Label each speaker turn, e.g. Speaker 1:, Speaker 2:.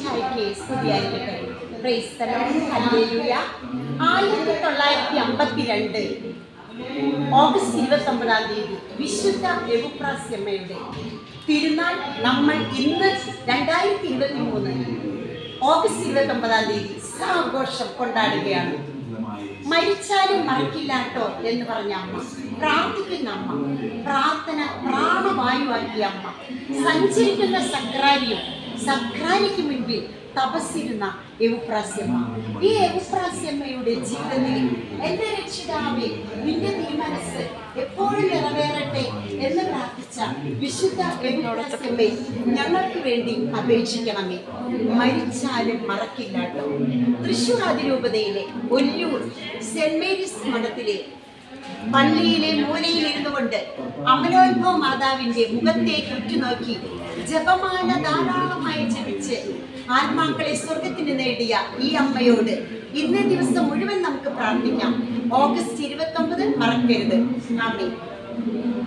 Speaker 1: ഈശോമിശിഹായ്ക്ക് സ്തുതിയായിരിക്കട്ടെ praise the Lord. Hallelujah. ആയിരത്തി തൊള്ളായിരത്തി അമ്പത്തിരണ്ട് ഓഗസ്റ്റ് ഇരുപത്തി ഒമ്പതാം തീയതി വിശുദ്ധ എവുപ്രാസ്യമ്മയുടെ തിരുനാൾ നമ്മൾ ഇന്ന് രണ്ടായിരത്തി ഇരുപത്തി മൂന്ന് ഓഗസ്റ്റ് ഇരുപത്തി ഒമ്പതാം തീയതി സാഘോഷം കൊണ്ടാടുകയാണ് മരിച്ചാലും മറക്കില്ലാട്ടോ എന്ന് പറഞ്ഞ അമ്മ പ്രാർത്ഥിക്കുന്ന അമ്മ പ്രാർത്ഥന പ്രാണവായുവാക്കിയ അമ്മ സഞ്ചരിക്കുന്ന സക്രാരിയും സക്രാരിക്ക് മുൻപിൽ തപസ്സിരുന്ന എവുപ്രാസ്യമ്മ ഈ എവുപ്രാസ്യമ്മയുടെ ജീവിതത്തിൽ എന്റെ രക്ഷിതാവേ നിന്റെ തീരുമാനസ് എപ്പോഴും നിറവേറട്ടെ എന്ന് പ്രാർത്ഥിച്ച വിശുദ്ധ എവുപ്രാസ്യമ്മയെ ഞങ്ങൾക്ക് വേണ്ടി അപേക്ഷിക്കണമേ മരിച്ചാലും മറക്കില്ലാട്ടോ തൃശൂർ അതിരൂപതയിലെ ഒല്ലൂർ സെന്റ് മേരീസ് മഠത്തിലെ പള്ളിയിലെ മൂലയിൽ ഇരുന്നു കൊണ്ട് അമലോത്ഭവ മാതാവിന്റെ മുഖത്തേക്ക് ഉറ്റുനോക്കി ജപമാല ധാരാളമായി ജപിച്ച് ആത്മാക്കളെ സ്വർഗത്തിന് നേടിയ ഈ അമ്മയോട് ഇന്നേ ദിവസം മുഴുവൻ നമുക്ക് പ്രാർത്ഥിക്കാം ഓഗസ്റ്റ് ഇരുപത്തി ഒമ്പത് മറക്കരുത് ആമേ